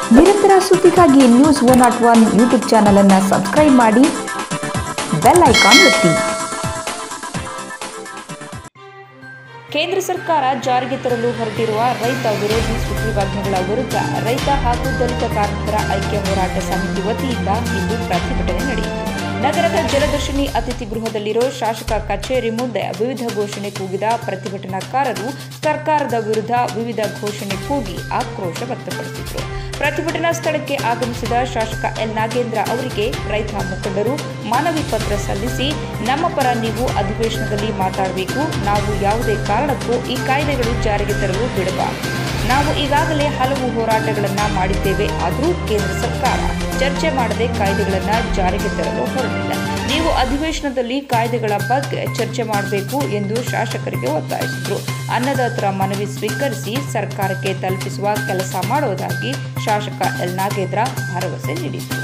ನಿರಂತರ ಸುದ್ದಿಗಾಗಿ news one naught one YouTube channel ಅನ್ನು ಸಬ್ಸ್ಕ್ರೈಬ್ ಮಾಡಿ ಬೆಲ್ ಐಕಾನ್ ಒತ್ತಿ ಕೇಂದ್ರ ಸರ್ಕಾರ ಜಾರಿಗೆ ತರಲು ಹೊರಟಿರುವ ರೈತ ವಿರೋಧಿ ಸುಗ್ರೀವಾಜ್ಞೆಗಳ ವಿರುದ್ಧ ರೈತ ಹಾಗೂ ದಲಿತ ಕಾರ್ಮಿಕರ ಐಕ್ಯ ಹೋರಾಟ ಸಮಿತಿ ವತಿಯಿಂದ ಇಂದು ಪ್ರತಿಭಟನೆ ನಡೆಯಿತು ನಗರದ ಜಲದರ್ಶಿನಿ ಅತಿಥಿ ಗೃಹದಲ್ಲಿರೋ ಶಾಸಕ ಕಚೇರಿ ಮುಂದೆ ವಿವಿಧ ಘೋಷಣೆ ಕೂಗಿದ ಪ್ರತಿಭಟನಾಕಾರರು ಸರ್ಕಾರದ ವಿರುದ್ಧ ವಿವಿಧ ಘೋಷಣೆ ಕೂಗಿ ಆಕ್ರೋಶ ವ್ಯಕ್ತಪಡಿಸಿದರು ಪ್ರತಿಭಟನಾ ಸ್ಥಳಕ್ಕೆ ಆಗಮಿಸಿದ ಶಾಸಕ ಎಲ್ ನಾಗೇಂದ್ರ ಅವರಿಗೆ ರೈತ ಮುಖಂಡರು ಮನವಿ ಪತ್ರ ಸಲ್ಲಿಸಿ ನಮ್ಮ ಪರ ನೀವು ಅಧಿವೇಶನದಲ್ಲಿ ಮಾತಾಡಬೇಕು ನಾವು ಯಾವುದೇ ಕಾರಣಕ್ಕೂ ಈ ಕಾಯ್ದೆಗಳು ಜಾರಿಗೆ ತರಲು ಬಿಡಬಾರದು ನಾವು ಈಗಾಗಲೇ ಹಲವು ಹೋರಾಟಗಳನ್ನ ಮಾಡಿದ್ದೇವೆ ಆದರೂ ಕೇಂದ್ರ ಸರ್ಕಾರ ಚರ್ಚೆ ಮಾಡದೆ ಕಾಯ್ದೆಗಳನ್ನ ಜಾರಿಗೆ ತರಲು ಹೊರಟಿಲ್ಲ ನೀವು ಅಧಿವೇಶನದಲ್ಲಿ ಕಾಯ್ದೆಗಳ ಬಗ್ಗೆ ಚರ್ಚೆ ಮಾಡಬೇಕು ಎಂದು ಶಾಸಕರಿಗೆ ಒತ್ತಾಯಿಸಿದರು ಅನ್ನದಾತರ ಮನವಿ ಸ್ವೀಕರಿಸಿ ಸರ್ಕಾರಕ್ಕೆ ತಲುಪಿಸುವ ಕೆಲಸ ಮಾಡುವುದಾಗಿ ಶಾಸಕ ಎಲ್ ನಾಗೇಂದ್ರ ಭರವಸೆ ನೀಡಿದರು